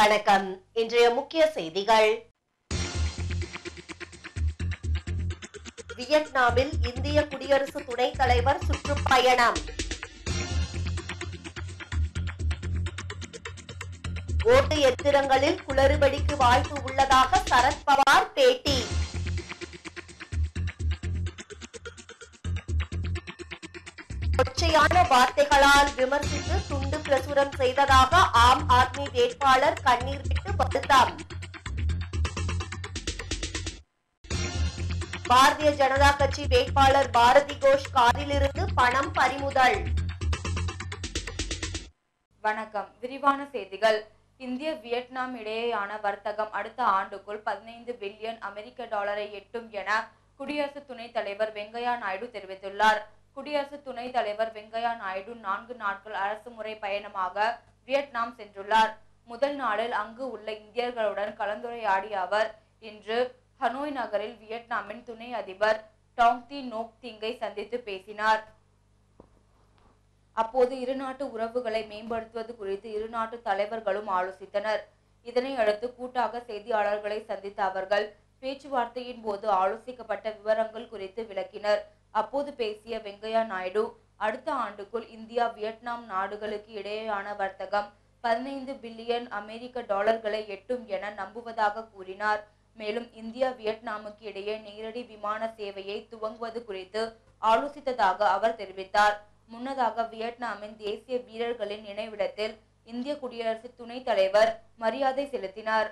வணக்கம் இன்றைய முக்கிய செய்திகள் வியட்நாமில் இந்திய குடியரசு துணைத் தலைவர் சுற்றுப்பயணம் ஓட்டு எந்திரங்களில் குளறுபடிக்கு வாய்ப்பு உள்ளதாக சரத்பவார் பேட்டி கொச்சையான வார்த்தைகளால் விமர்சித்து துண்டு பிரசுரம் செய்ததாக ஆம் ஆத்மி வேட்பாளர் கண்ணீர் விட்டு வருத்தம் பாரதிய ஜனதா கட்சி வேட்பாளர் பாரதி கோஷ் காரிலிருந்து பணம் பறிமுதல் வணக்கம் விரிவான செய்திகள் இந்திய வியட்நாம் இடையேயான வர்த்தகம் அடுத்த ஆண்டுக்குள் பதினைந்து பில்லியன் அமெரிக்க டாலரை எட்டும் என குடியரசு துணைத் தலைவர் வெங்கையா நாயுடு தெரிவித்துள்ளார் குடியரசு துணைத் தலைவர் வெங்கையா நாயுடு நான்கு நாட்கள் அரசு முறை பயணமாக வியட்நாம் சென்றுள்ளார் முதல் நாளில் அங்கு உள்ள இந்தியர்களுடன் கலந்துரையாடிய அவர் இன்று ஹனோய் நகரில் வியட்நாமின் துணை அதிபர் டாங் தி நோக் திங்கை சந்தித்து பேசினார் அப்போது இருநாட்டு உறவுகளை மேம்படுத்துவது குறித்து இருநாட்டு தலைவர்களும் ஆலோசித்தனர் இதனை அடுத்து கூட்டாக செய்தியாளர்களை சந்தித்த அவர்கள் பேச்சுவார்த்தையின் போது ஆலோசிக்கப்பட்ட விவரங்கள் குறித்து விளக்கினர் அப்போது பேசிய வெங்கையா நாயுடு அடுத்த ஆண்டுக்குள் இந்தியா வியட்நாம் நாடுகளுக்கு இடையேயான வர்த்தகம் பதினைந்து பில்லியன் அமெரிக்க டாலர்களை எட்டும் என நம்புவதாக கூறினார் மேலும் இந்தியா வியட்நாமுக்கு இடையே நேரடி விமான சேவையை துவங்குவது குறித்து ஆலோசித்ததாக அவர் தெரிவித்தார் முன்னதாக வியட்நாமின் தேசிய வீரர்களின் நினைவிடத்தில் இந்திய குடியரசு துணைத் தலைவர் மரியாதை செலுத்தினார்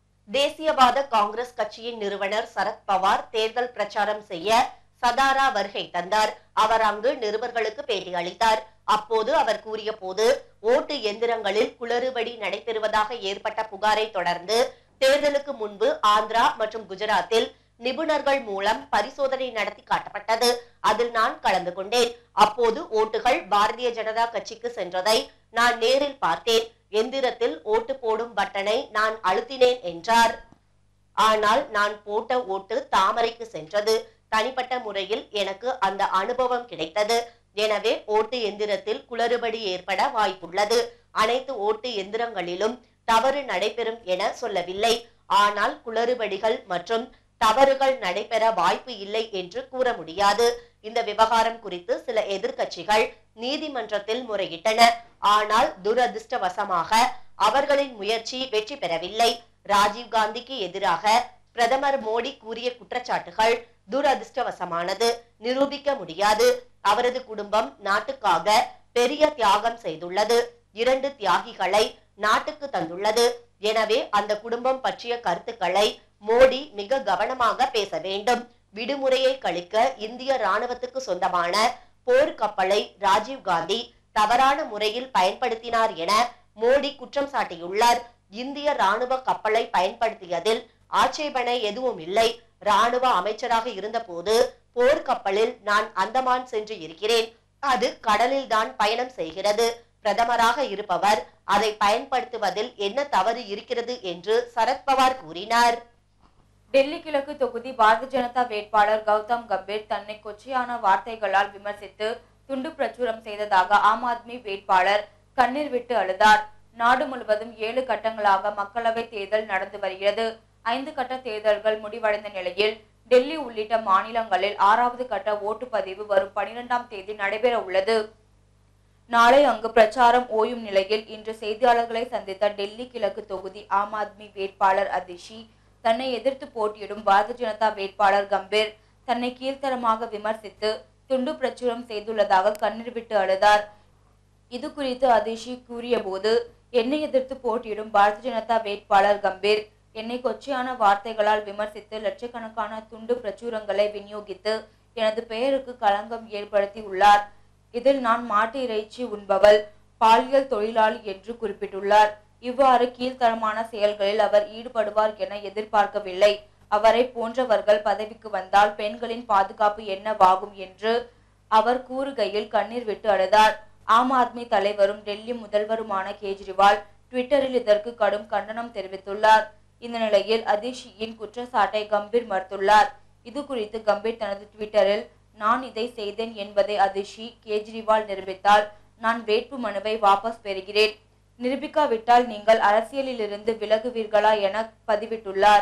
தேசியவாத காங்கிரஸ் கட்சியின் நிறுவனர் சரத் பவார் தேர்தல் பிரச்சாரம் செய்ய சதாரா வருகை தந்தார் அவர் அங்கு நிருபர்களுக்கு பேட்டி அளித்தார் அப்போது அவர் கூறிய போது ஓட்டு எந்திரங்களில் குளறுபடி நடைபெறுவதாக ஏற்பட்ட புகாரை தொடர்ந்து தேர்தலுக்கு முன்பு ஆந்திரா மற்றும் குஜராத்தில் நிபுணர்கள் மூலம் பரிசோதனை நடத்தி காட்டப்பட்டது அதில் நான் கலந்து கொண்டேன் அப்போது ஓட்டுகள் பாரதிய ஜனதா கட்சிக்கு சென்றதை நான் நேரில் பார்த்தேன் எந்திரத்தில் ஓட்டு போடும் பட்டனை நான் அழுத்தினேன் என்றார் ஆனால் நான் போட்ட ஓட்டு தாமரைக்கு சென்றது தனிப்பட்ட முறையில் எனக்கு அந்த அனுபவம் கிடைத்தது எனவே ஓட்டு எந்திரத்தில் குளறுபடி ஏற்பட வாய்ப்புள்ளது அனைத்து ஓட்டு எந்திரங்களிலும் தவறு நடைபெறும் என சொல்லவில்லை ஆனால் குளறுபடிகள் மற்றும் தவறுகள் நடைபெற வாய்ப்பு இல்லை என்று கூற முடியாது இந்த விவகாரம் குறித்து சில எதிர்க்கட்சிகள் நீதிமன்றத்தில் முறையிட்டன ஆனால் துரதிர்ஷ்டவசமாக அவர்களின் முயற்சி வெற்றி பெறவில்லை ராஜீவ் காந்திக்கு எதிராக பிரதமர் மோடி கூறிய குற்றச்சாட்டுகள் துரதிர்ஷ்டவசமானது நிரூபிக்க முடியாது அவரது குடும்பம் நாட்டுக்காக பெரிய தியாகம் செய்துள்ளது இரண்டு தியாகிகளை நாட்டுக்கு தந்துள்ளது எனவே அந்த குடும்பம் பற்றிய கருத்துக்களை மோடி மிக கவனமாக பேச வேண்டும் விடுமுறையை கழிக்க இந்திய ராணுவத்துக்கு சொந்தமான போர் கப்பலை ராஜீவ் காந்தி தவறான முறையில் பயன்படுத்தினார் என மோடி குற்றம் சாட்டியுள்ளார் இந்திய ராணுவ கப்பலை பயன்படுத்தியதில் ஆட்சேபனை எதுவும் இல்லை ராணுவ அமைச்சராக இருந்தபோது போர் கப்பலில் நான் அந்தமான் சென்று இருக்கிறேன் அது கடலில் தான் பயணம் செய்கிறது பிரதமராக இருப்பவர் அதை பயன்படுத்துவதில் என்ன தவறு இருக்கிறது என்று சரத்பவார் கூறினார் டெல்லி கிழக்கு தொகுதி பாரதிய ஜனதா வேட்பாளர் கௌதம் கம்பீர் தன்னை கொச்சையான வார்த்தைகளால் விமர்சித்து துண்டு பிரச்சுரம் செய்ததாக ஆம் ஆத்மி வேட்பாளர் கண்ணீர் விட்டு அழுதார் நாடு முழுவதும் ஏழு கட்டங்களாக மக்களவை தேர்தல் நடந்து வருகிறது ஐந்து கட்ட தேர்தல்கள் முடிவடைந்த நிலையில் டெல்லி உள்ளிட்ட மாநிலங்களில் ஆறாவது கட்ட ஓட்டுப்பதிவு வரும் பனிரெண்டாம் தேதி நடைபெற உள்ளது நாளை அங்கு பிரச்சாரம் ஓயும் நிலையில் இன்று செய்தியாளர்களை சந்தித்த டெல்லி கிழக்கு தொகுதி ஆம் ஆத்மி வேட்பாளர் அதிஷி தன்னை எதிர்த்து போட்டியிடும் பாரதிய ஜனதா வேட்பாளர் கம்பீர் தன்னை கீழ்த்தரமாக விமர்சித்து துண்டு பிரச்சுரம் செய்துள்ளதாக கண்ணீர் விட்டு அழுதார் இது குறித்து அதிஷி கூறியபோது என்னை எதிர்த்து போட்டியிடும் பாரதிய ஜனதா வேட்பாளர் கம்பீர் என்னை கொச்சையான வார்த்தைகளால் விமர்சித்து லட்சக்கணக்கான துண்டு பிரச்சுரங்களை விநியோகித்து எனது பெயருக்கு களங்கம் ஏற்படுத்தி உள்ளார் இதில் நான் மாட்டு இறைச்சி உண்பவள் பாலியல் தொழிலாளி என்று குறிப்பிட்டுள்ளார் இவ்வாறு கீழ்த்தரமான செயல்களில் அவர் ஈடுபடுவார் என எதிர்பார்க்கவில்லை அவரை போன்றவர்கள் பதவிக்கு வந்தால் பெண்களின் பாதுகாப்பு என்னவாகும் என்று அவர் கூறுகையில் கண்ணீர் விட்டு அழுதார் ஆம் ஆத்மி தலைவரும் டெல்லி முதல்வருமான கேஜ்ரிவால் ட்விட்டரில் இதற்கு கடும் கண்டனம் தெரிவித்துள்ளார் இந்த நிலையில் அதிஷியின் குற்றச்சாட்டை கம்பீர் மறுத்துள்ளார் இது குறித்து கம்பீர் தனது ட்விட்டரில் நான் இதை செய்தேன் என்பதை அதிஷி கேஜ்ரிவால் நிரூபித்தால் நான் வேட்பு மனுவை வாபஸ் பெறுகிறேன் நிரூபிக்காவிட்டால் நீங்கள் அரசியலிலிருந்து விலகுவீர்களா என பதிவிட்டுள்ளார்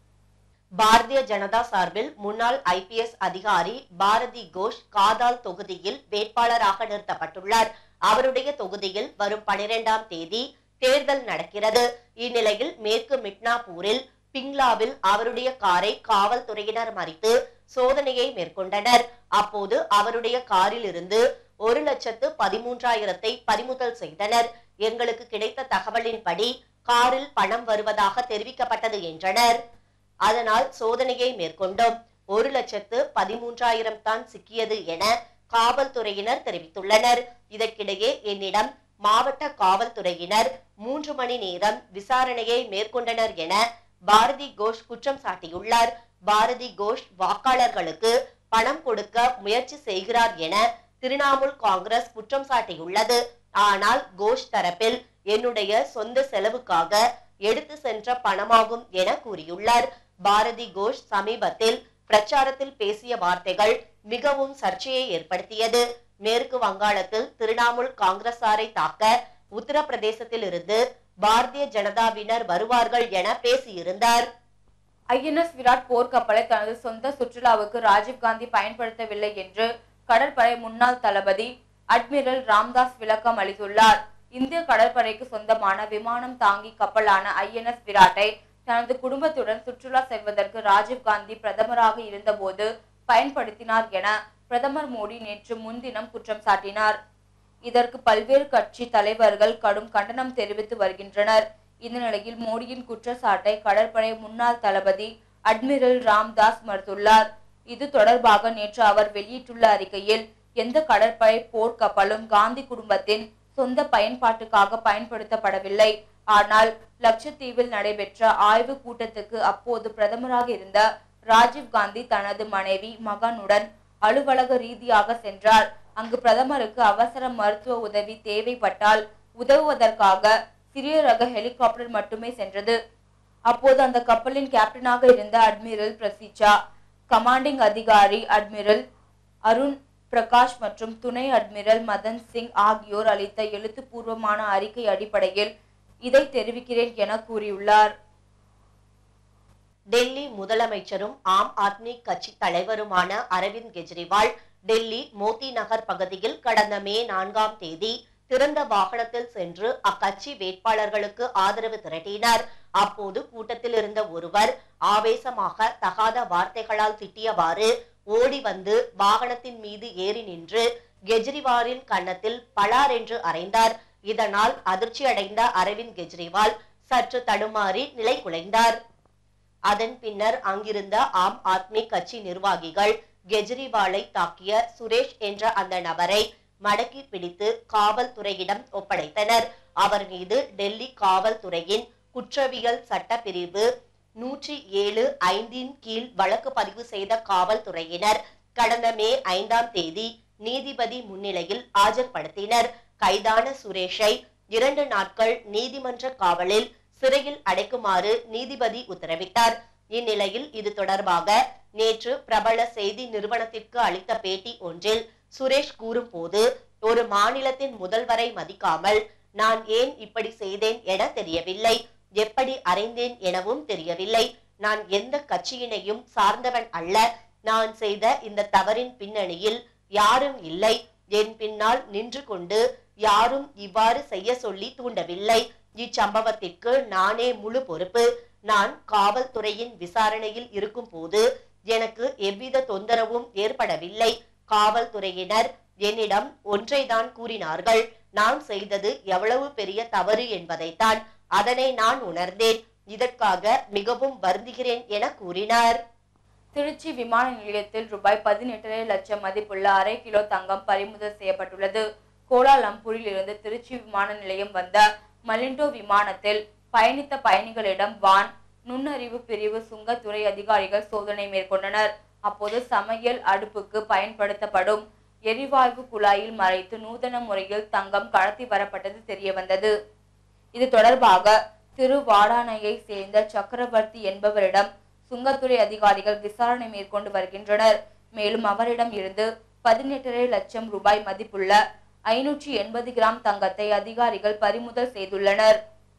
பாரதிய ஜனதா சார்பில் முன்னாள் ஐபிஎஸ் அதிகாரி பாரதி கோஷ் காதால் தொகுதியில் வேட்பாளராக நிறுத்தப்பட்டுள்ளார் அவருடைய தொகுதியில் வரும் பனிரெண்டாம் தேதி தேர்தல் நடக்கிறது இந்நிலையில் மேற்கு மிட்னாப்பூரில் பிங்லாவில் அவருடைய காரை காவல்துறையினர் மறித்து சோதனையை மேற்கொண்டனர் அப்போது அவருடைய காரில் இருந்து ஒரு லட்சத்து பதிமூன்றாயிரத்தை பறிமுதல் செய்தனர் எங்களுக்கு கிடைத்த தகவலின்படி காரில் பணம் வருவதாக தெரிவிக்கப்பட்டது என்றனர் அதனால் சோதனையை மேற்கொண்டோம் ஒரு லட்சத்து பதிமூன்றாயிரம் தான் சிக்கியது என காவல்துறையினர் தெரிவித்துள்ளனர் இதற்கிடையே என்னிடம் மாவட்ட காவல்துறையினர் மூன்று மணி நேரம் விசாரணையை மேற்கொண்டனர் என பாரதி கோஷ் குற்றம் சாட்டியுள்ளார் பாரதி கோஷ் வாக்காளர்களுக்கு பணம் கொடுக்க முயற்சி செய்கிறார் என திரிணாமுல் காங்கிரஸ் குற்றம் சாட்டியுள்ளது ஆனால் கோஷ் தரப்பில் என்னுடைய சொந்த செலவுக்காக எடுத்து சென்ற பணமாகும் என கூறியுள்ளார் பாரதி கோஷ் சமீபத்தில் பிரச்சாரத்தில் பேசிய வார்த்தைகள் மிகவும் சர்ச்சையை ஏற்படுத்தியது மேற்கு வங்காளத்தில் திரிணாமுல் காங்கிரசாரை தாக்க உத்தரப்பிரதேசத்தில் இருந்து பாரதிய ஜனதாவினர் வருவார்கள் என பேசியிருந்தார் ஐஎன்எஸ் விராட் போர்க்கப்பலை தனது சொந்த சுற்றுலாவுக்கு ராஜீவ்காந்தி பயன்படுத்தவில்லை என்று கடற்படை முன்னாள் தளபதி அட்மிரல் ராம்தாஸ் விளக்கம் அளித்துள்ளார் இந்திய கடற்படைக்கு சொந்தமான விமானம் தாங்கி கப்பலான ஐஎன்எஸ் விராட்டை தனது குடும்பத்துடன் சுற்றுலா செல்வதற்கு ராஜீவ்காந்தி பிரதமராக இருந்தபோது பயன்படுத்தினார் என பிரதமர் மோடி நேற்று முன்தினம் குற்றம் சாட்டினார் இதற்கு பல்வேறு கட்சி தலைவர்கள் கடும் கண்டனம் தெரிவித்து வருகின்றனர் இந்த நிலையில் மோடியின் குற்றச்சாட்டை கடற்படை முன்னாள் தளபதி அட்மிரல் ராம்தாஸ் மறுத்துள்ளார் இது தொடர்பாக நேற்று அவர் வெளியிட்டுள்ள அறிக்கையில் எந்த கடற்படை போர்க்கப்பலும் காந்தி குடும்பத்தின் சொந்த பயன்பாட்டுக்காக பயன்படுத்தப்படவில்லை ஆனால் லட்சத்தீவில் நடைபெற்ற ஆய்வு கூட்டத்துக்கு அப்போது பிரதமராக இருந்த ராஜீவ் காந்தி தனது மனைவி மகனுடன் அலுவலக ரீதியாக சென்றார் அங்கு பிரதமருக்கு அவசர மருத்துவ உதவி தேவைப்பட்டால் உதவுவதற்காக சிறிய ரக ஹெலிகாப்டர் மட்டுமே சென்றது அப்போது அந்த கப்பலின் கேப்டனாக இருந்த அட்மிரல் பிரசிச்சா கமாண்டிங் அதிகாரி அட்மிரல் அருண் பிரகாஷ் மற்றும் துணை அட்மிரல் மதன் சிங் ஆகியோர் அளித்த எழுத்துப்பூர்வமான அறிக்கை அடிப்படையில் இதை தெரிவிக்கிறேன் என கூறியுள்ளார் டெல்லி முதலமைச்சரும் ஆம் ஆத்மி கட்சி தலைவருமான அரவிந்த் கெஜ்ரிவால் டெல்லி மோதி நகர் பகுதியில் கடந்த மே நான்காம் தேதி திறந்த வாகனத்தில் சென்று அக்கட்சி வேட்பாளர்களுக்கு ஆதரவு திரட்டினார் அப்போது கூட்டத்தில் இருந்த ஒருவர் ஆவேசமாக தகாத வார்த்தைகளால் திட்டியவாறு ஓடி வந்து வாகனத்தின் மீது ஏறி நின்று கெஜ்ரிவாலின் கன்னத்தில் பலார் என்று அறைந்தார் இதனால் அதிர்ச்சியடைந்த அரவிந்த் கெஜ்ரிவால் சற்று தடுமாறி நிலை குலைந்தார் அதன் பின்னர் அங்கிருந்த ஆம் ஆத்மி கட்சி நிர்வாகிகள் கெஜ்ரிவாலை தாக்கிய சுரேஷ் என்ற அந்த நபரை மடக்கி பிடித்து காவல்துறையிடம் ஒப்படைத்தனர் அவர் மீது டெல்லி காவல்துறையின் குற்றவியல் சட்டப்பிரிவு நூற்றி ஏழு ஐந்தின் கீழ் வழக்கு பதிவு செய்த காவல்துறையினர் கடந்த மே ஐந்தாம் தேதி நீதிபதி முன்னிலையில் ஆஜர்படுத்தினர் கைதான சுரேஷை இரண்டு நாட்கள் நீதிமன்ற காவலில் சிறையில் அடைக்குமாறு நீதிபதி உத்தரவிட்டார் இந்நிலையில் இது தொடர்பாக நேற்று பிரபல செய்தி நிறுவனத்திற்கு அளித்த பேட்டி ஒன்றில் சுரேஷ் கூறும்போது ஒரு மாநிலத்தின் முதல்வரை மதிக்காமல் நான் ஏன் இப்படி செய்தேன் என தெரியவில்லை எப்படி அறைந்தேன் எனவும் தெரியவில்லை நான் எந்த கட்சியினையும் சார்ந்தவன் அல்ல நான் செய்த இந்த தவறின் பின்னணியில் யாரும் இல்லை என் பின்னால் நின்று கொண்டு யாரும் இவ்வாறு செய்ய சொல்லி தூண்டவில்லை இச்சம்பவத்திற்கு நானே முழு பொறுப்பு நான் காவல்துறையின் விசாரணையில் இருக்கும் போது எனக்கு எவ்வித தொந்தரவும் ஏற்படவில்லை காவல்துறையினர் என்னிடம் ஒன்றைதான் கூறினார்கள் நான் செய்தது எவ்வளவு பெரிய தவறு என்பதைத்தான் அதனை நான் உணர்ந்தேன் இதற்காக மிகவும் வருந்துகிறேன் என கூறினார் திருச்சி விமான நிலையத்தில் ரூபாய் பதினெட்டரை லட்சம் மதிப்புள்ள அரை கிலோ தங்கம் பறிமுதல் செய்யப்பட்டுள்ளது கோலாலம்பூரில் இருந்து திருச்சி விமான நிலையம் வந்த மலிண்டோ விமானத்தில் பயணித்த பயணிகளிடம் வான் நுண்ணறிவு பிரிவு சுங்கத்துறை அதிகாரிகள் சோதனை மேற்கொண்டனர் அப்போது சமையல் அடுப்புக்கு பயன்படுத்தப்படும் எரிவாயு குழாயில் மறைத்து நூதன முறையில் தங்கம் கடத்தி வரப்பட்டது தெரியவந்தது இது தொடர்பாக திருவாடானையை சேர்ந்த சக்கரவர்த்தி என்பவரிடம் சுங்கத்துறை அதிகாரிகள் விசாரணை மேற்கொண்டு வருகின்றனர் மேலும் அவரிடம் இருந்து பதினெட்டரை லட்சம் ரூபாய் மதிப்புள்ள ஐநூற்றி எண்பது கிராம் தங்கத்தை அதிகாரிகள் பறிமுதல் செய்துள்ளனர்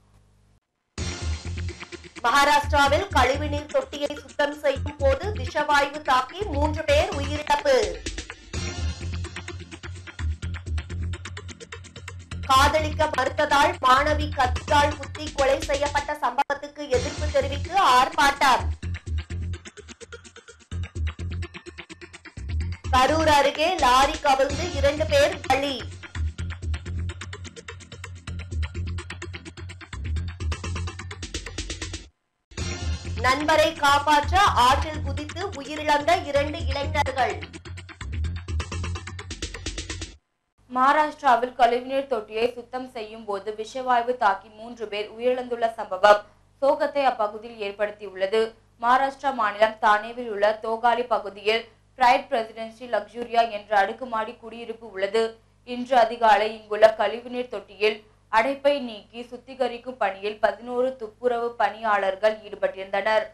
மகாராஷ்டிராவில் கழிவுநீர் தொட்டியை சுத்தம் செய்யும் போது விஷவாயு தாக்கி மூன்று பேர் உயிரிழப்பு காதலிக்க மறுத்ததால் மாணவி கத்தியால் குத்தி கொலை செய்யப்பட்ட சம்பவத்துக்கு எதிர்ப்பு தெரிவித்து ஆர்ப்பாட்டம் கரூர் அருகே லாரி கவிழ்ந்து இரண்டு பேர் பலி நண்பரை காப்பாற்ற ஆற்றில் குதித்து உயிரிழந்த இரண்டு இளைஞர்கள் மகாராஷ்டிராவில் கழிவுநீர் தொட்டியை சுத்தம் செய்யும் போது விஷவாயு தாக்கி மூன்று பேர் உயிரிழந்துள்ள சம்பவம் சோகத்தை அப்பகுதியில் ஏற்படுத்தியுள்ளது மகாராஷ்டிரா மாநிலம் தானேவில் உள்ள தோகாலி பகுதியில் பிரைட் பிரசிடென்சி லக்ஸூரியா என்ற அடுக்குமாடி குடியிருப்பு உள்ளது இன்று அதிகாலை இங்குள்ள கழிவுநீர் தொட்டியில் அடைப்பை நீக்கி சுத்திகரிக்கும் பணியில் பதினோரு துப்புரவு பணியாளர்கள் ஈடுபட்டிருந்தனர்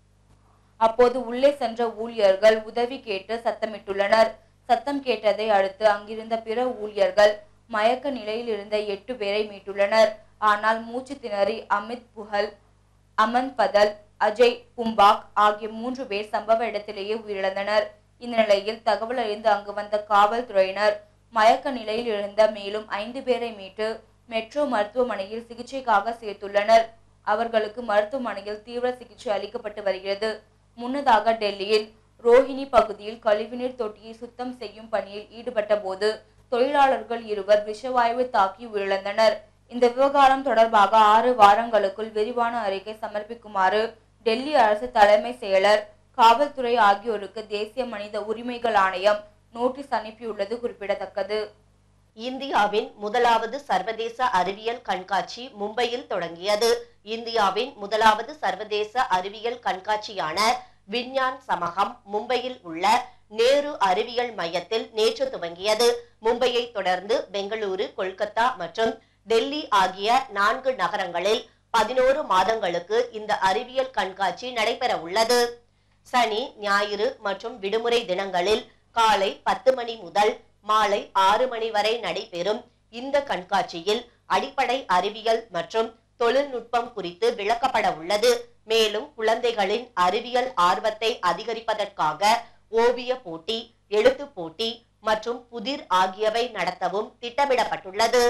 அப்போது உள்ளே சென்ற ஊழியர்கள் உதவி கேட்டு சத்தமிட்டுள்ளனர் சத்தம் கேட்டதை அடுத்து அங்கிருந்த பிற ஊழியர்கள் மயக்க நிலையில் இருந்த எட்டு பேரை மீட்டுள்ளனர் ஆனால் மூச்சு திணறி அமித் புகல் அமன் பதல் அஜய் பும்பாக் ஆகிய மூன்று பேர் சம்பவ இடத்திலேயே உயிரிழந்தனர் இந்த நிலையில் தகவல் அறிந்து அங்கு வந்த காவல்துறையினர் மயக்க நிலையில் இருந்த மேலும் ஐந்து பேரை மீட்டு மெட்ரோ மருத்துவமனையில் சிகிச்சைக்காக சேர்த்துள்ளனர் அவர்களுக்கு மருத்துவமனையில் தீவிர சிகிச்சை அளிக்கப்பட்டு வருகிறது முன்னதாக டெல்லியில் ரோஹிணி பகுதியில் கழிவுநீர் தொட்டியை சுத்தம் செய்யும் பணியில் ஈடுபட்ட போது தொழிலாளர்கள் இருவர் விஷவாயு தாக்கி உயிரிழந்தனர் இந்த விவகாரம் தொடர்பாக ஆறு வாரங்களுக்குள் விரிவான அறிக்கை சமர்ப்பிக்குமாறு டெல்லி அரசு தலைமை செயலர் காவல்துறை ஆகியோருக்கு தேசிய மனித உரிமைகள் ஆணையம் நோட்டீஸ் அனுப்பியுள்ளது குறிப்பிடத்தக்கது இந்தியாவின் முதலாவது சர்வதேச அறிவியல் கண்காட்சி மும்பையில் தொடங்கியது இந்தியாவின் முதலாவது சர்வதேச அறிவியல் கண்காட்சியான விஞ்ஞான் சமகம் மும்பையில் உள்ள நேரு அறிவியல் மையத்தில் நேற்று துவங்கியது மும்பையை தொடர்ந்து பெங்களூரு கொல்கத்தா மற்றும் டெல்லி ஆகிய நான்கு நகரங்களில் பதினோரு மாதங்களுக்கு இந்த அறிவியல் கண்காட்சி நடைபெற உள்ளது சனி ஞாயிறு மற்றும் விடுமுறை தினங்களில் காலை பத்து மணி முதல் மாலை ஆறு மணி வரை நடைபெறும் இந்த கண்காட்சியில் அடிப்படை அறிவியல் மற்றும் தொழில்நுட்பம் குறித்து விளக்கப்பட உள்ளது மேலும் குழந்தைகளின் அறிவியல் ஆர்வத்தை அதிகரிப்பதற்காக ஓவிய போட்டி எழுத்து போட்டி மற்றும் புதிர் ஆகியவை நடத்தவும் திட்டமிடப்பட்டுள்ளது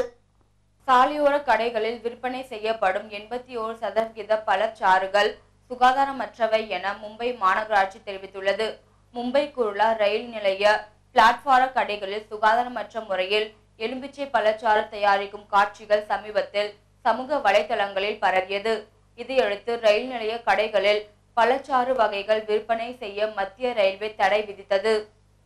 சாலையோர கடைகளில் விற்பனை செய்யப்படும் எண்பத்தி ஓரு சதவிகித பழச்சாறுகள் சுகாதாரமற்றவை என மும்பை மாநகராட்சி தெரிவித்துள்ளது மும்பை குருளா ரயில் நிலைய பிளாட்பார கடைகளில் சுகாதாரமற்ற முறையில் எலும்பிச்சை பழச்சாறு தயாரிக்கும் காட்சிகள் சமீபத்தில் சமூக வலைதளங்களில் பரவியது இதையடுத்து ரயில் நிலைய கடைகளில் பழச்சாறு வகைகள் விற்பனை செய்ய மத்திய ரயில்வே தடை விதித்தது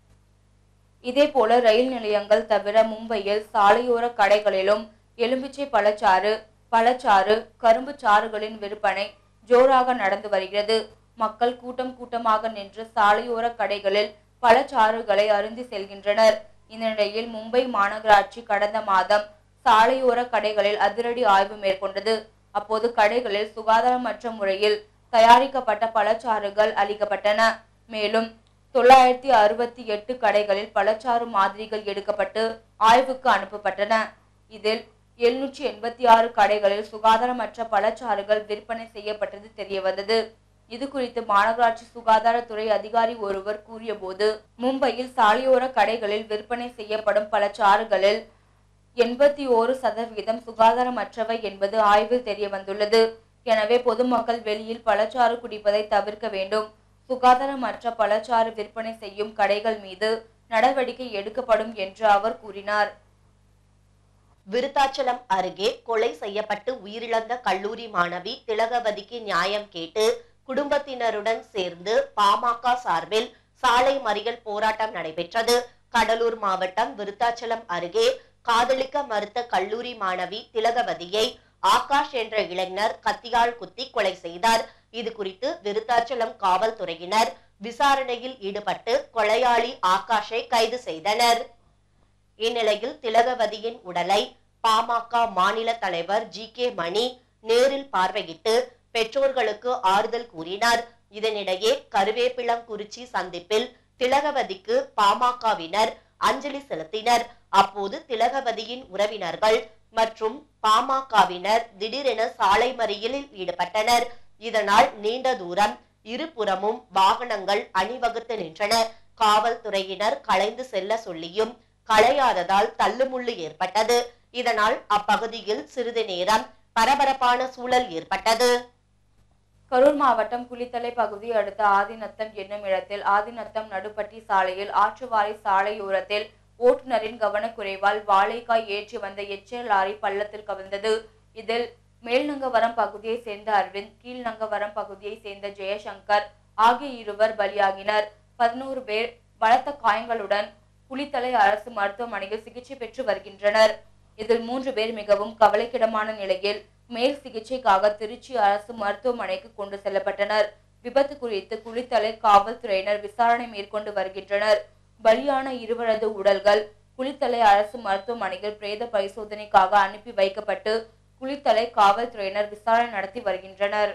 இதேபோல ரயில் நிலையங்கள் தவிர மும்பையில் சாலையோர கடைகளிலும் எலும்பிச்சை பழச்சாறு பழச்சாறு கரும்பு சாறுகளின் விற்பனை ஜோராக நடந்து வருகிறது மக்கள் கூட்டம் கூட்டமாக நின்று சாலையோர கடைகளில் பழச்சாறுகளை அருந்தி செல்கின்றனர் இந்த நிலையில் மும்பை மாநகராட்சி கடந்த மாதம் சாலையோர கடைகளில் அதிரடி ஆய்வு மேற்கொண்டது அப்போது கடைகளில் சுகாதாரமற்ற முறையில் தயாரிக்கப்பட்ட பழச்சாறுகள் அளிக்கப்பட்டன மேலும் தொள்ளாயிரத்தி அறுபத்தி எட்டு கடைகளில் பழச்சாறு மாதிரிகள் எடுக்கப்பட்டு ஆய்வுக்கு அனுப்பப்பட்டன இதில் எழுநூற்றி எண்பத்தி ஆறு கடைகளில் சுகாதாரமற்ற பழச்சாறுகள் விற்பனை செய்யப்பட்டது தெரியவந்தது இது குறித்து மாநகராட்சி சுகாதாரத்துறை அதிகாரி ஒருவர் கூறியபோது மும்பையில் சாலையோர கடைகளில் விற்பனை செய்யப்படும் பழச்சாறுகளில் எண்பத்தி ஓரு சதவிகிதம் சுகாதாரமற்றவை என்பது ஆய்வில் தெரிய வந்துள்ளது எனவே பொதுமக்கள் வெளியில் பழச்சாறு குடிப்பதை தவிர்க்க வேண்டும் சுகாதாரமற்ற பழச்சாறு விற்பனை செய்யும் கடைகள் மீது நடவடிக்கை எடுக்கப்படும் என்று அவர் கூறினார் விருத்தாச்சலம் அருகே கொலை செய்யப்பட்டு உயிரிழந்த கல்லூரி மாணவி திலகவதிக்கு நியாயம் கேட்டு குடும்பத்தினருடன் சேர்ந்து பாமக சார்பில் சாலை மறியல் போராட்டம் நடைபெற்றது கடலூர் மாவட்டம் விருத்தாச்சலம் அருகே காதலிக்க மறுத்த கல்லூரி மாணவி திலகவதியை ஆகாஷ் என்ற இளைஞர் கத்தியால் குத்தி கொலை செய்தார் இது குறித்து விருத்தாச்சலம் காவல்துறையினர் விசாரணையில் ஈடுபட்டு கொலையாளி ஆகாஷை கைது செய்தனர் இந்நிலையில் திலகவதியின் உடலை பாமக மாநில தலைவர் ஜி கே மணி நேரில் பார்வையிட்டு பெற்றோர்களுக்கு ஆறுதல் கூறினார் இதனிடையே கருவேப்பிளங்குறிச்சி சந்திப்பில் திலகவதிக்கு பாமகவினர் அஞ்சலி செலுத்தினர் அப்போது திலகவதியின் உறவினர்கள் மற்றும் பாமகவினர் திடீரென சாலை மறியலில் ஈடுபட்டனர் இதனால் நீண்ட தூரம் இருபுறமும் வாகனங்கள் அணிவகுத்து நின்றன காவல்துறையினர் கலைந்து செல்ல சொல்லியும் களையாததால் தள்ளுமுள்ளு ஏற்பட்டது இதனால் அப்பகுதியில் சிறிது நேரம் பரபரப்பான சூழல் ஏற்பட்டது கரூர் மாவட்டம் குளித்தலை பகுதி அடுத்த ஆதிநத்தம் என்னும் இடத்தில் ஆதிநத்தம் நடுப்பட்டி சாலையில் ஆற்றுவாரி சாலையோரத்தில் ஓட்டுநரின் கவனக்குறைவால் வாழைக்காய் ஏற்றி வந்த எச்எல் லாரி பள்ளத்தில் கவிழ்ந்தது இதில் மேல்நங்கவரம் பகுதியை சேர்ந்த அரவிந்த் கீழ்நங்கவரம் பகுதியை சேர்ந்த ஜெயசங்கர் ஆகிய இருவர் பலியாகினர் பதினோரு பேர் பலத்த காயங்களுடன் குளித்தலை அரசு மருத்துவமனையில் சிகிச்சை பெற்று வருகின்றனர் இதில் மூன்று பேர் மிகவும் கவலைக்கிடமான நிலையில் மேல் சிகிச்சைக்காக திருச்சி அரசு மருத்துவமனைக்கு கொண்டு செல்லப்பட்டனர் விபத்து குறித்து குளித்தலை காவல்துறையினர் விசாரணை மேற்கொண்டு வருகின்றனர் பலியான இருவரது உடல்கள் குளித்தலை அரசு மருத்துவமனையில் பிரேத பரிசோதனைக்காக அனுப்பி வைக்கப்பட்டு குளித்தலை காவல்துறையினர் விசாரணை நடத்தி வருகின்றனர்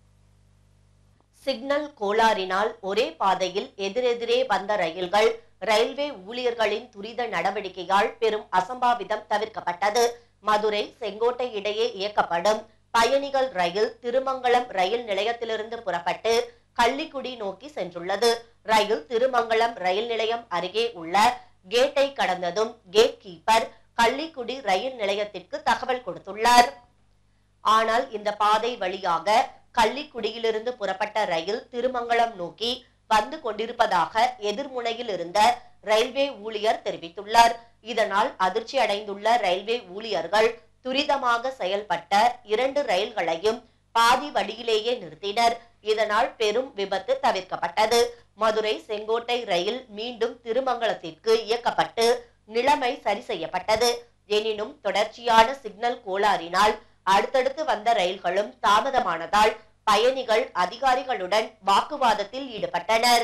சிக்னல் கோளாறினால் ஒரே பாதையில் எதிரெதிரே வந்த ரயில்கள் ரயில்வே ஊழியர்களின் துரித நடவடிக்கையால் பெரும் அசம்பாவிதம் தவிர்க்கப்பட்டது மதுரை செங்கோட்டை இடையே இயக்கப்படும் பயணிகள் ரயில் திருமங்கலம் ரயில் நிலையத்திலிருந்து புறப்பட்டு கள்ளிக்குடி நோக்கி சென்றுள்ளது ரயில் திருமங்கலம் ரயில் நிலையம் அருகே உள்ள கேட்டை கடந்ததும் கேட் கீப்பர் கள்ளிக்குடி ரயில் நிலையத்திற்கு தகவல் கொடுத்துள்ளார் ஆனால் இந்த பாதை வழியாக கள்ளிக்குடியிலிருந்து புறப்பட்ட ரயில் திருமங்கலம் நோக்கி வந்து கொண்டிருப்பதாக எதிர்முனையில் இருந்த ரயில்வே ஊழியர் தெரிவித்துள்ளார் இதனால் அதிர்ச்சி அடைந்துள்ள ரயில்வே ஊழியர்கள் துரிதமாக செயல்பட்ட இரண்டு ரயில்களையும் பாதி வழியிலேயே நிறுத்தினர் இதனால் பெரும் விபத்து தவிர்க்கப்பட்டது மதுரை செங்கோட்டை ரயில் மீண்டும் திருமங்கலத்திற்கு இயக்கப்பட்டு நிலைமை சரி செய்யப்பட்டது எனினும் தொடர்ச்சியான சிக்னல் கோளாறினால் அடுத்தடுத்து வந்த ரயில்களும் தாமதமானதால் பயணிகள் அதிகாரிகளுடன் வாக்குவாதத்தில் ஈடுபட்டனர்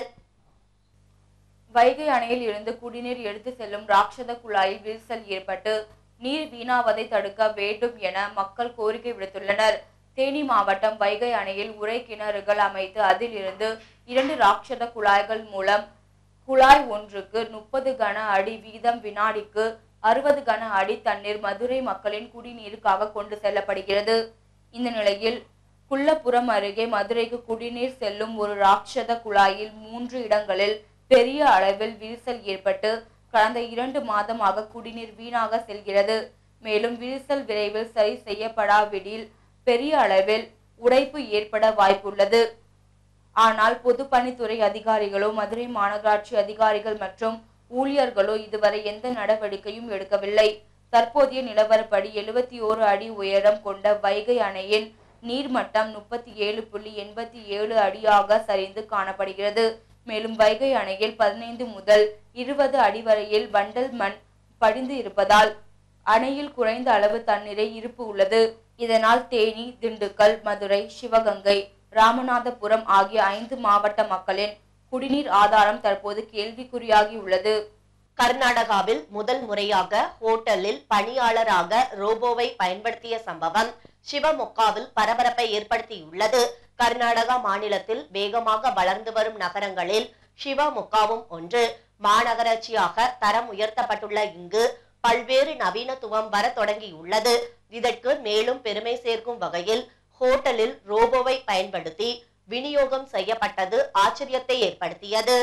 வைகை அணையில் இருந்து குடிநீர் எடுத்து செல்லும் ராட்சத குழாயில் விரிசல் ஏற்பட்டு நீர் வீணாவதை தடுக்க வேண்டும் என மக்கள் கோரிக்கை விடுத்துள்ளனர் தேனி மாவட்டம் வைகை அணையில் உரை கிணறுகள் அமைத்து அதில் இருந்து இரண்டு ராட்சத குழாய்கள் மூலம் குழாய் ஒன்றுக்கு முப்பது கன அடி வீதம் வினாடிக்கு அறுபது கன அடி தண்ணீர் மதுரை மக்களின் குடிநீருக்காக கொண்டு செல்லப்படுகிறது இந்த நிலையில் குள்ளப்புறம் அருகே மதுரைக்கு குடிநீர் செல்லும் ஒரு ராட்சத குழாயில் மூன்று இடங்களில் பெரிய அளவில் விரிசல் ஏற்பட்டு கடந்த இரண்டு மாதமாக குடிநீர் வீணாக செல்கிறது மேலும் விரிசல் விரைவில் சரி செய்யப்படாவிடில் பெரிய அளவில் உடைப்பு ஏற்பட வாய்ப்புள்ளது ஆனால் பொதுப்பணித்துறை அதிகாரிகளோ மதுரை மாநகராட்சி அதிகாரிகள் மற்றும் ஊழியர்களோ இதுவரை எந்த நடவடிக்கையும் எடுக்கவில்லை தற்போதைய நிலவரப்படி எழுபத்தி ஓரு அடி உயரம் கொண்ட வைகை அணையின் நீர்மட்டம் முப்பத்தி ஏழு புள்ளி எண்பத்தி ஏழு அடியாக சரிந்து காணப்படுகிறது மேலும் வைகை அணையில் பதினைந்து முதல் இருபது அடி வரையில் வண்டல் மண் படிந்து இருப்பதால் அணையில் குறைந்த அளவு தண்ணீரை இருப்பு உள்ளது இதனால் தேனி திண்டுக்கல் மதுரை சிவகங்கை ராமநாதபுரம் ஆகிய ஐந்து மாவட்ட மக்களின் குடிநீர் ஆதாரம் தற்போது கேள்விக்குறியாகி உள்ளது கர்நாடகாவில் முதல் முறையாக ஹோட்டலில் பணியாளராக ரோபோவை பயன்படுத்திய சம்பவம் சிவமொக்காவில் பரபரப்பை ஏற்படுத்தியுள்ளது கர்நாடகா மாநிலத்தில் வேகமாக வளர்ந்து வரும் நகரங்களில் சிவமொக்காவும் ஒன்று மாநகராட்சியாக தரம் உயர்த்தப்பட்டுள்ள இங்கு பல்வேறு நவீனத்துவம் வர தொடங்கியுள்ளது இதற்கு மேலும் பெருமை சேர்க்கும் வகையில் ஹோட்டலில் ரோபோவை பயன்படுத்தி விநியோகம் செய்யப்பட்டது ஆச்சரியத்தை ஏற்படுத்தியது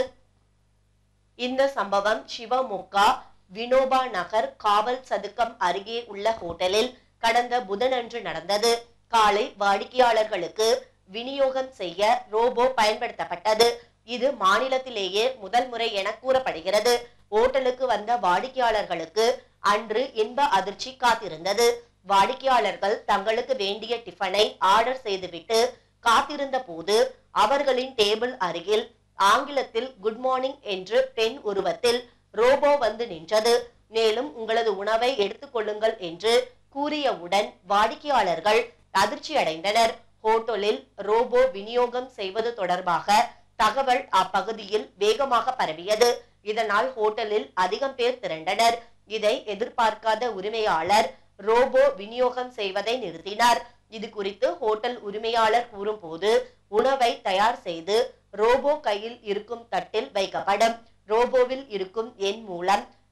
இந்த சம்பவம் சிவமொக்கா வினோபா நகர் காவல் சதுக்கம் அருகே உள்ள ஹோட்டலில் கடந்த புதனன்று நடந்தது காலை வாடிக்கையாளர்களுக்கு விநியோகம் செய்ய ரோபோ பயன்படுத்தப்பட்டது இது மாநிலத்திலேயே முதல் முறை என கூறப்படுகிறது ஓட்டலுக்கு வந்த வாடிக்கையாளர்களுக்கு அன்று இன்ப அதிர்ச்சி காத்திருந்தது வாடிக்கையாளர்கள் தங்களுக்கு வேண்டிய டிஃபனை ஆர்டர் செய்துவிட்டு காத்திருந்த போது அவர்களின் டேபிள் அருகில் ஆங்கிலத்தில் குட் மார்னிங் என்று பெண் உருவத்தில் ரோபோ வந்து நின்றது மேலும் உங்களது உணவை எடுத்துக்கொள்ளுங்கள் என்று கூறியவுடன் வாடிக்கையாளர்கள் அதிர்ச்சி அடைந்தனர் ஹோட்டலில் ரோபோ விநியோகம் செய்வது தொடர்பாக தகவல் அப்பகுதியில் வேகமாக பரவியது இதனால் ஹோட்டலில் அதிகம் பேர் திரண்டனர் இதை எதிர்பார்க்காத உரிமையாளர் ரோபோ விநியோகம் செய்வதை நிறுத்தினார் இது குறித்து ஹோட்டல் உரிமையாளர் கூறும்போது உணவை தயார் செய்து ரோபோ கையில் இருக்கும் தட்டில் வைக்கப்படும் ரோபோவில் இருக்கும் எண் மூலம்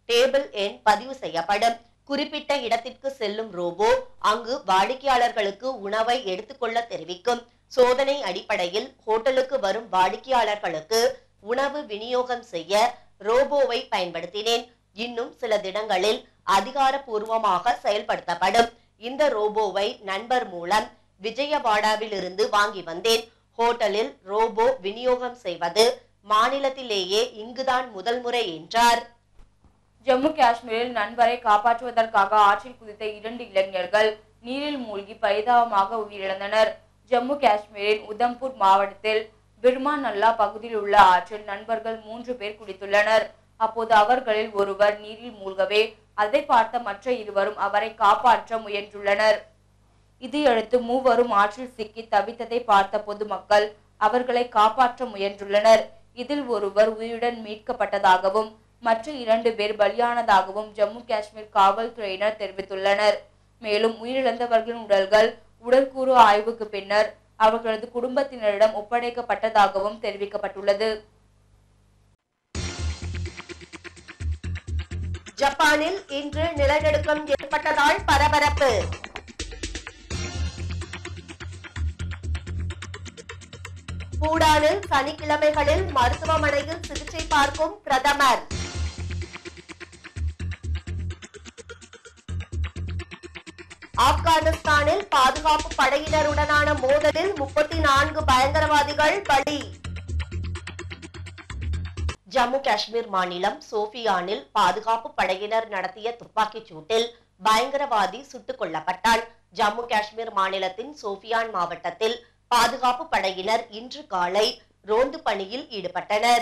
டேபிள் எண் பதிவு செய்யப்படும் குறிப்பிட்ட இடத்திற்கு செல்லும் ரோபோ அங்கு வாடிக்கையாளர்களுக்கு உணவை எடுத்துக்கொள்ள தெரிவிக்கும் சோதனை அடிப்படையில் ஹோட்டலுக்கு வரும் வாடிக்கையாளர்களுக்கு உணவு விநியோகம் செய்ய ரோபோவை பயன்படுத்தினேன் இன்னும் சில தினங்களில் அதிகாரப்பூர்வமாக செயல்படுத்தப்படும் இந்த ரோபோவை நண்பர் மூலம் விஜயவாடாவில் இருந்து வாங்கி வந்தேன் ஹோட்டலில் ரோபோ விநியோகம் செய்வது மாநிலத்திலேயே இங்குதான் முதல் முறை என்றார் ஜம்மு காஷ்மீரில் நண்பரை காப்பாற்றுவதற்காக ஆற்றில் குதித்த இரண்டு இளைஞர்கள் நீரில் மூழ்கி பரிதாபமாக உயிரிழந்தனர் ஜம்மு காஷ்மீரின் உதம்பூர் மாவட்டத்தில் பிர்மா நல்லா பகுதியில் உள்ள ஆற்றில் நண்பர்கள் மூன்று பேர் குடித்துள்ளனர் அப்போது அவர்களில் ஒருவர் நீரில் மூழ்கவே அதை பார்த்த மற்ற இருவரும் அவரை காப்பாற்ற முயன்றுள்ளனர் இதையடுத்து மூவரும் ஆற்றில் சிக்கி தவித்ததை பார்த்த பொதுமக்கள் அவர்களை காப்பாற்ற முயன்றுள்ளனர் இதில் ஒருவர் உயிருடன் மீட்கப்பட்டதாகவும் மற்ற இரண்டு பேர் பலியானதாகவும் ஜம்மு காஷ்மீர் காவல்துறையினர் தெரிவித்துள்ளனர் மேலும் உயிரிழந்தவர்களின் உடல்கள் உடற்கூறு ஆய்வுக்கு பின்னர் அவர்களது குடும்பத்தினரிடம் ஒப்படைக்கப்பட்டதாகவும் தெரிவிக்கப்பட்டுள்ளது ஜப்பானில் இன்று நிலநடுக்கம் ஏற்பட்டதால் பரபரப்பு பூடானில் சனிக்கிழமைகளில் மருத்துவமனையில் சிகிச்சை பார்க்கும் பிரதமர் ஆப்கானிஸ்தானில் பாதுகாப்பு படையினருடனான மோதலில் முப்பத்தி நான்கு பயங்கரவாதிகள் பலி ஜம்மு காஷ்மீர் மாநிலம் சோஃபியானில் பாதுகாப்பு படையினர் நடத்திய துப்பாக்கிச் சூட்டில் பயங்கரவாதி சுட்டுக் கொல்லப்பட்டான் ஜம்மு காஷ்மீர் மாநிலத்தின் சோஃபியான் மாவட்டத்தில் பாதுகாப்பு படையினர் இன்று காலை ரோந்து பணியில் ஈடுபட்டனர்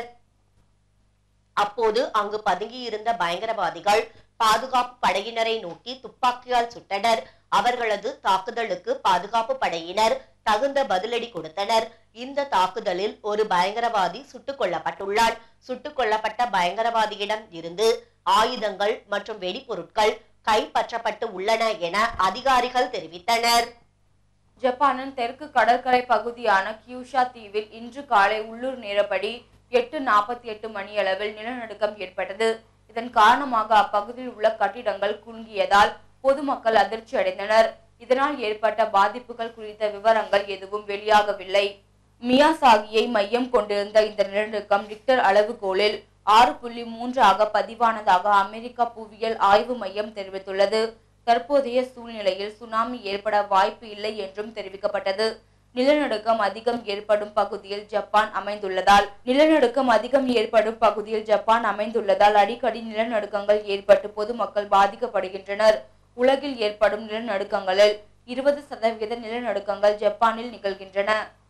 அப்போது அங்கு பதுங்கியிருந்த பயங்கரவாதிகள் பாதுகாப்பு படையினரை நோக்கி துப்பாக்கியால் சுட்டனர் அவர்களது தாக்குதலுக்கு பாதுகாப்பு படையினர் தகுந்த பதிலடி கொடுத்தனர் இந்த தாக்குதலில் ஒரு பயங்கரவாதி சுட்டுக் கொல்லப்பட்டுள்ளான் சுட்டுக் கொல்லப்பட்ட பயங்கரவாதியிடம் இருந்து ஆயுதங்கள் மற்றும் வெடிபொருட்கள் கைப்பற்றப்பட்டு உள்ளன என அதிகாரிகள் தெரிவித்தனர் ஜப்பானின் தெற்கு கடற்கரை பகுதியான கியூஷா தீவில் இன்று காலை உள்ளூர் நேரப்படி எட்டு நாற்பத்தி எட்டு மணியளவில் நிலநடுக்கம் ஏற்பட்டது இதன் காரணமாக அப்பகுதியில் உள்ள கட்டிடங்கள் குலுங்கியதால் பொதுமக்கள் அதிர்ச்சி அடைந்தனர் இதனால் ஏற்பட்ட பாதிப்புகள் குறித்த விவரங்கள் எதுவும் வெளியாகவில்லை மியாசாகியை மையம் கொண்டிருந்த இந்த நிலநடுக்கம் ரிக்டர் அளவுகோலில் ஆறு புள்ளி மூன்றாக பதிவானதாக அமெரிக்கா புவியியல் ஆய்வு மையம் தெரிவித்துள்ளது தற்போதைய சூழ்நிலையில் சுனாமி ஏற்பட வாய்ப்பு இல்லை என்றும் தெரிவிக்கப்பட்டது நிலநடுக்கம் அதிகம் ஏற்படும் பகுதியில் ஜப்பான் அமைந்துள்ளதால் நிலநடுக்கம் அதிகம் ஏற்படும் பகுதியில் ஜப்பான் அமைந்துள்ளதால் அடிக்கடி நிலநடுக்கங்கள் ஏற்பட்டு பொதுமக்கள் பாதிக்கப்படுகின்றனர் உலகில் ஏற்படும் நிலநடுக்கங்களில் இருபது சதவிகித நிலநடுக்கங்கள் ஜப்பானில் நிகழ்கின்றன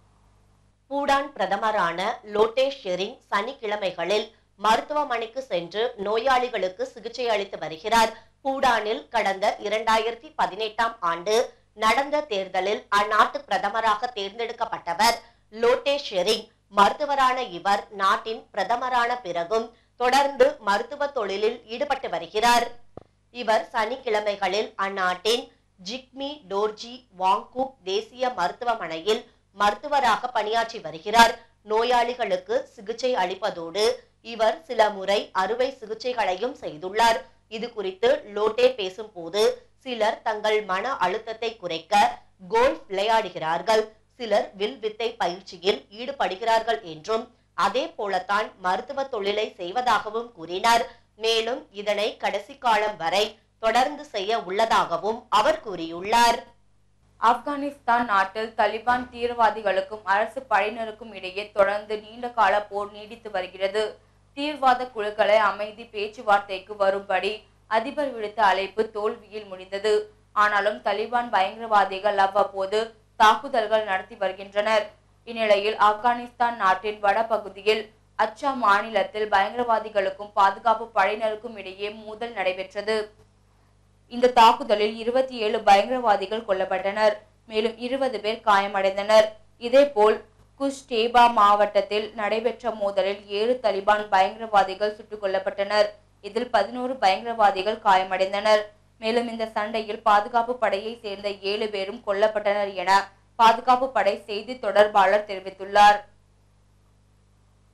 பூடான் பிரதமரான லோட்டே ஷெரிங் சனிக்கிழமைகளில் மருத்துவமனைக்கு சென்று நோயாளிகளுக்கு சிகிச்சை அளித்து வருகிறார் பூடானில் கடந்த இரண்டாயிரத்தி பதினெட்டாம் ஆண்டு நடந்த தேர்தலில் அந்நாட்டு பிரதமராக தேர்ந்தெடுக்கப்பட்டவர் லோட்டே ஷெரிங் மருத்துவரான இவர் நாட்டின் பிரதமரான பிறகும் தொடர்ந்து மருத்துவ தொழிலில் ஈடுபட்டு வருகிறார் இவர் சனிக்கிழமைகளில் அந்நாட்டின் ஜிக்மி டோர்ஜி வாங்கூக் தேசிய மருத்துவமனையில் மருத்துவராக பணியாற்றி வருகிறார் நோயாளிகளுக்கு சிகிச்சை அளிப்பதோடு இவர் சில முறை அறுவை சிகிச்சைகளையும் செய்துள்ளார் இது குறித்து லோட்டே பேசும்போது சிலர் தங்கள் மன அழுத்தத்தை குறைக்க கோல்ஃப் விளையாடுகிறார்கள் சிலர் வில் வித்தை பயிற்சியில் ஈடுபடுகிறார்கள் என்றும் அதே போலத்தான் மருத்துவ தொழிலை செய்வதாகவும் கூறினார் மேலும் இதனை கடைசி காலம் வரை தொடர்ந்து செய்ய உள்ளதாகவும் அவர் கூறியுள்ளார் ஆப்கானிஸ்தான் நாட்டில் தலிபான் தீவிரவாதிகளுக்கும் அரசு படையினருக்கும் இடையே தொடர்ந்து நீண்ட கால போர் நீடித்து வருகிறது தீவிரவாத குழுக்களை அமைதி பேச்சுவார்த்தைக்கு வரும்படி அதிபர் விடுத்த அழைப்பு தோல்வியில் முடிந்தது ஆனாலும் தலிபான் பயங்கரவாதிகள் அவ்வப்போது தாக்குதல்கள் நடத்தி வருகின்றனர் இந்நிலையில் ஆப்கானிஸ்தான் நாட்டின் வடபகுதியில் அச்சா மாநிலத்தில் பயங்கரவாதிகளுக்கும் பாதுகாப்பு படையினருக்கும் இடையே மோதல் நடைபெற்றது இந்த தாக்குதலில் இருபத்தி ஏழு பயங்கரவாதிகள் கொல்லப்பட்டனர் மேலும் இருபது பேர் காயமடைந்தனர் இதேபோல் குஷ்டேபா மாவட்டத்தில் நடைபெற்ற மோதலில் ஏழு தலிபான் பயங்கரவாதிகள் சுட்டுக் கொல்லப்பட்டனர் இதில் பதினோரு பயங்கரவாதிகள் காயமடைந்தனர் மேலும் இந்த சண்டையில் பாதுகாப்பு படையை சேர்ந்த ஏழு பேரும் கொல்லப்பட்டனர் என பாதுகாப்பு படை செய்தி தொடர்பாளர் தெரிவித்துள்ளார்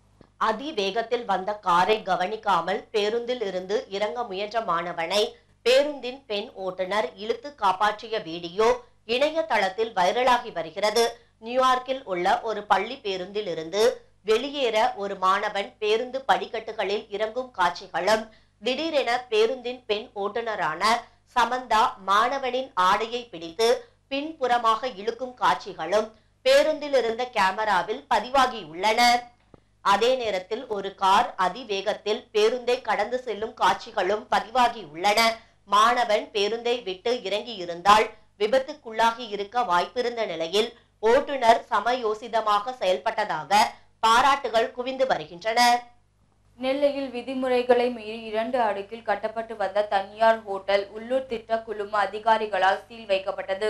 அதிவேகத்தில் வந்த காரை கவனிக்காமல் பேருந்தில் இருந்து இறங்க முயன்ற மாணவனை பேருந்தின் பெண் ஓட்டுநர் இழுத்து காப்பாற்றிய வீடியோ இணையதளத்தில் வைரலாகி வருகிறது நியூயார்க்கில் உள்ள ஒரு பள்ளி பேருந்தில் இருந்து வெளியேற ஒரு மாணவன் பேருந்து படிக்கட்டுகளில் இறங்கும் காட்சிகளும் திடீரென பேருந்தின் பெண் ஓட்டுநரான சமந்தா மாணவனின் ஆடையை பிடித்து பின்புறமாக இழுக்கும் காட்சிகளும் பேருந்தில் இருந்த கேமராவில் பதிவாகியுள்ளன அதே நேரத்தில் ஒரு கார் அதிவேகத்தில் பேருந்தை கடந்து செல்லும் காட்சிகளும் பதிவாகியுள்ளன மாணவன் பேருந்தை விட்டு இறங்கி இருந்தால் விபத்துக்குள்ளாகி இருக்க வாய்ப்பிருந்த நிலையில் ஓட்டுநர் சமயோசிதமாக செயல்பட்டதாக பாராட்டுகள் குவிந்து வருகின்றன நெல்லையில் விதிமுறைகளை மீறி இரண்டு அடுக்கில் கட்டப்பட்டு வந்த தனியார் ஹோட்டல் உள்ளூர் திட்ட குழும அதிகாரிகளால் சீல் வைக்கப்பட்டது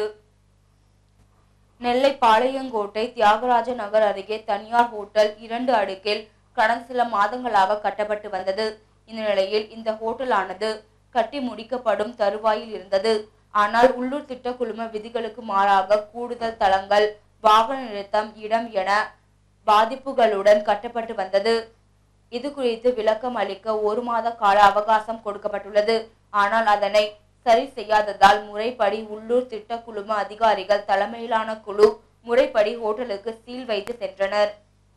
நெல்லை பாளையங்கோட்டை தியாகராஜ நகர் அருகே தனியார் ஹோட்டல் இரண்டு அடுக்கில் கடந்த சில மாதங்களாக கட்டப்பட்டு வந்தது இந்த நிலையில் இந்த ஹோட்டலானது கட்டி முடிக்கப்படும் தருவாயில் இருந்தது ஆனால் உள்ளூர் திட்ட குழும விதிகளுக்கு மாறாக கூடுதல் தளங்கள் வாகன நிறுத்தம் இடம் என பாதிப்புகளுடன் கட்டப்பட்டு வந்தது இது குறித்து விளக்கம் அளிக்க ஒரு மாத கால அவகாசம் கொடுக்கப்பட்டுள்ளது ஆனால் அதனை சரி செய்யாததால் முறைப்படி உள்ளூர் திட்ட குழும அதிகாரிகள் தலைமையிலான குழு முறைப்படி ஹோட்டலுக்கு சீல் வைத்து சென்றனர்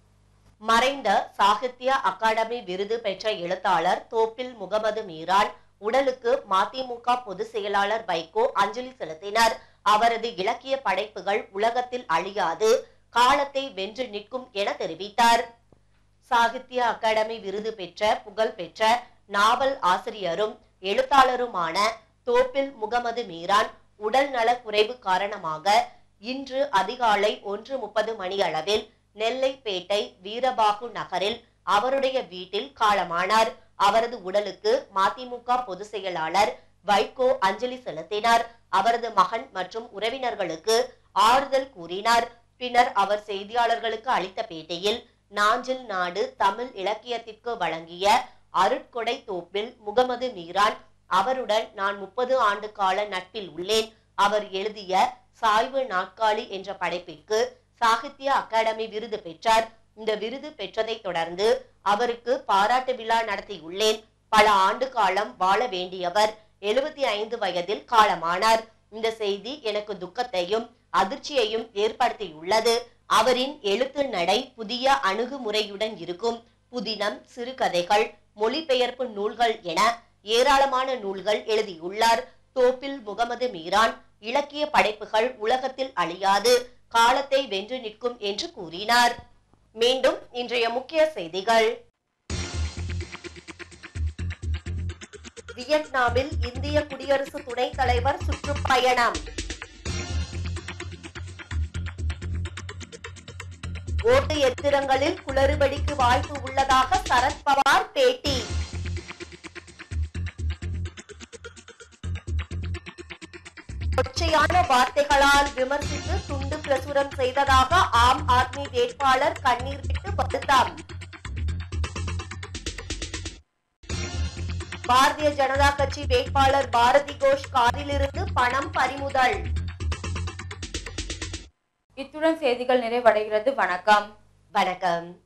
மறைந்த சாகித்ய அகாடமி விருது பெற்ற எழுத்தாளர் தோப்பில் முகமது மீரான் உடலுக்கு மதிமுக பொதுச் செயலாளர் வைகோ அஞ்சலி செலுத்தினார் அவரது இலக்கிய படைப்புகள் உலகத்தில் அழியாது காலத்தை வென்று நிற்கும் என தெரிவித்தார் சாகித்ய அகாடமி விருது பெற்ற புகழ் பெற்ற நாவல் ஆசிரியரும் எழுத்தாளருமான தோப்பில் முகமது மீரான் உடல் நலக் குறைவு காரணமாக இன்று அதிகாலை ஒன்று முப்பது மணி அளவில் நெல்லைப்பேட்டை வீரபாகு நகரில் அவருடைய வீட்டில் காலமானார் அவரது உடலுக்கு மதிமுக பொதுச் செயலாளர் வைகோ அஞ்சலி செலுத்தினார் அவரது மகன் மற்றும் உறவினர்களுக்கு ஆறுதல் கூறினார் பின்னர் அவர் செய்தியாளர்களுக்கு அளித்த பேட்டியில் நாஞ்சில் நாடு தமிழ் இலக்கியத்திற்கு வழங்கிய அருட்கொடை தோப்பில் முகமது மீரான் அவருடன் நான் முப்பது ஆண்டு கால நட்பில் உள்ளேன் அவர் எழுதிய சாய்வு நாட்காலி என்ற படைப்பிற்கு சாகித்ய அகாடமி விருது பெற்றார் இந்த விருது பெற்றதை தொடர்ந்து அவருக்கு பாராட்டு விழா நடத்தியுள்ளேன் பல ஆண்டு காலம் வாழ வேண்டியவர் எழுபத்தி ஐந்து வயதில் காலமானார் இந்த செய்தி எனக்கு துக்கத்தையும் அதிர்ச்சியையும் ஏற்படுத்தியுள்ளது அவரின் எழுத்து நடை புதிய அணுகுமுறையுடன் இருக்கும் புதினம் சிறுகதைகள் மொழிபெயர்ப்பு நூல்கள் என ஏராளமான நூல்கள் எழுதியுள்ளார் தோப்பில் முகமது மீரான் இலக்கிய படைப்புகள் உலகத்தில் அழியாது காலத்தை வென்று நிற்கும் என்று கூறினார் மீண்டும் இன்றைய முக்கிய செய்திகள் வியட்நாமில் இந்திய குடியரசு துணைத் தலைவர் சுற்றுப்பயணம் ஓட்டு எந்திரங்களில் குளறுபடிக்கு வாய்ப்பு உள்ளதாக சரத்பவார் பேட்டி கொச்சையான வார்த்தைகளால் விமர்சித்து துண்டு பிரசுரம் செய்ததாக ஆம் ஆத்மி வேட்பாளர் கண்ணீர் விட்டு வருத்தம் பாரதிய ஜனதா கட்சி வேட்பாளர் பாரதி கோஷ் காரிலிருந்து பணம் பறிமுதல் இத்துடன் செய்திகள் நிறைவடைகிறது வணக்கம் வணக்கம்